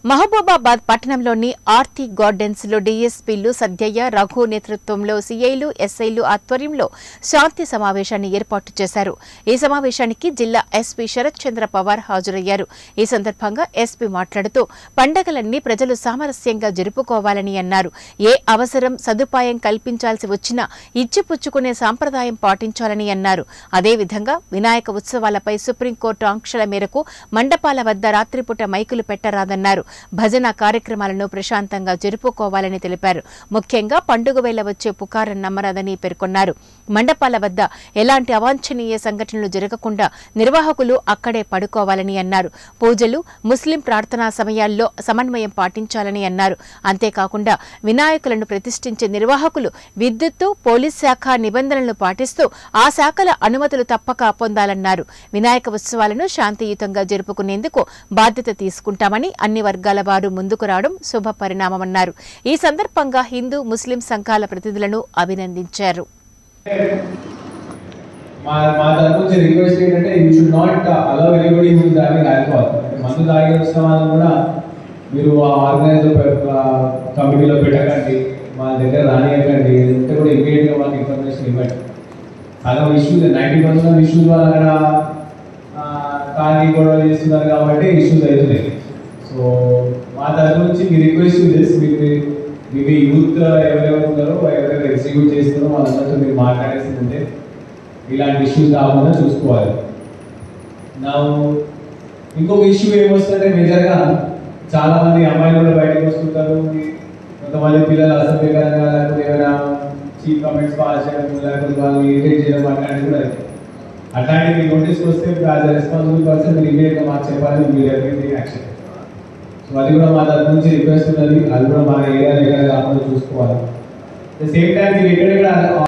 మహబూబాబాద్ పట్టణంలోని ఆర్తి గార్డెన్స్ లో డీఎస్పీలు సద్యయ్య రఘు నేతృత్వంలో సీఐలు ఎస్ఐలు ఆధ్వర్యంలో శాంతి సమావేశాన్ని ఏర్పాటు చేశారు ఈ సమావేశానికి జిల్లా ఎస్పీ శరత్ చంద్ర పవార్ హాజరయ్యారు ఈ సందర్భంగా ఎస్పీ మాట్లాడుతూ పండగలన్నీ ప్రజలు సామరస్యంగా జరుపుకోవాలని అన్నారు ఏ అవసరం సదుపాయం కల్పించాల్సి వచ్చినా ఇచ్చిపుచ్చుకునే సాంప్రదాయం పాటించాలని అన్నారు అదేవిధంగా వినాయక ఉత్సవాలపై సుప్రీంకోర్టు ఆంక్షల మేరకు మండపాల వద్ద రాత్రిపూట మైకులు పెట్టరాదన్నారు భజన కార్యక్రమాలను ప్రశాంతంగా జరుపుకోవాలని తెలిపారు ముఖ్యంగా పండుగ వేళ వచ్చే పుకారం నమ్మరాదని పేర్కొన్నారు మండపాల వద్ద ఎలాంటి అవాంఛనీయ సంఘటనలు జరగకుండా నిర్వాహకులు అక్కడే పడుకోవాలని అన్నారు పూజలు ముస్లిం ప్రార్థనా సమయాల్లో సమన్వయం పాటించాలని అన్నారు అంతేకాకుండా వినాయకులను ప్రతిష్ఠించే నిర్వాహకులు విద్యుత్తు పోలీస్ శాఖ నిబంధనలను పాటిస్తూ ఆ శాఖల అనుమతులు తప్పక పొందాలన్నారు వినాయక ఉత్సవాలను శాంతియుతంగా జరుపుకునేందుకు బాధ్యత తీసుకుంటామని అన్ని వర్గాల వారు ముందుకు రావడం శుభ పరిణామమన్నారు ఈ సందర్భంగా హిందూ ముస్లిం సంఘాల ప్రతినిధులను అభినందించారు మా మా తరపు నుంచి రిక్వెస్ట్ ఏంటంటే you should not allow anybody who driving alcohol మందు తాగి వచ్చిన వాళ్ళని కూడా మీరు ఆ ఆర్గనైజర్ కమిటీలో పెట్టకండి మా దగ్గర రానియకండి ఉంటే కూడా ఇమీడియట్ గా మాకు ఇన్ఫర్మేషన్ ఇవ్వండి సగం ఇష్యూస్ నైంటీ పర్సెంట్ ఇష్యూస్ వాళ్ళు అక్కడ ఆ, తాగి గొడవ చేస్తున్నారు కాబట్టి ఇష్యూస్ అవుతున్నాయి సో మా తరపు నుంచి మీ రిక్వెస్ట్ దిస్ మీకు మీ యూత్ ఎవరెవరు ఉన్నారో ఎవరెవరు ఎగ్జిక్యూట్ చేస్తున్నారో వాళ్ళందరితో మీరు మాట్లాడేసి ఉంటే ఇలాంటి ఇష్యూస్ రాకుండా చూసుకోవాలి నా ఇంకొక ఇష్యూ ఏమొస్తుందంటే మేజర్గా చాలా మంది అమ్మాయిలు కూడా బయటకు వస్తుంటారు కొంతమంది పిల్లలు అసభ్యకరంగా లేకపోతే ఏమైనా చీప్ కమెంట్స్ పాస్ చేయడం లేకపోతే వాళ్ళు ఇరిటేట్ చేయడం అట్లాంటివి కూడా అవుతాయి. అట్లాంటివి మీ నోటీస్కి వస్తే యాజ్ రెస్పాన్సిబుల్ పర్సన్ మీరు ఇమీడియట్గా మాకు చెప్పాలి మీరు డెఫినెట్లీ యాక్షన్ సో అది కూడా మా తరఫు నుంచి రిక్వెస్ట్ ఉన్నది అది కూడా మా ఏరియాలో ఎక్కడ కాకుండా చూసుకోవాలి సేమ్ టైం మీరు ఎక్కడెక్కడ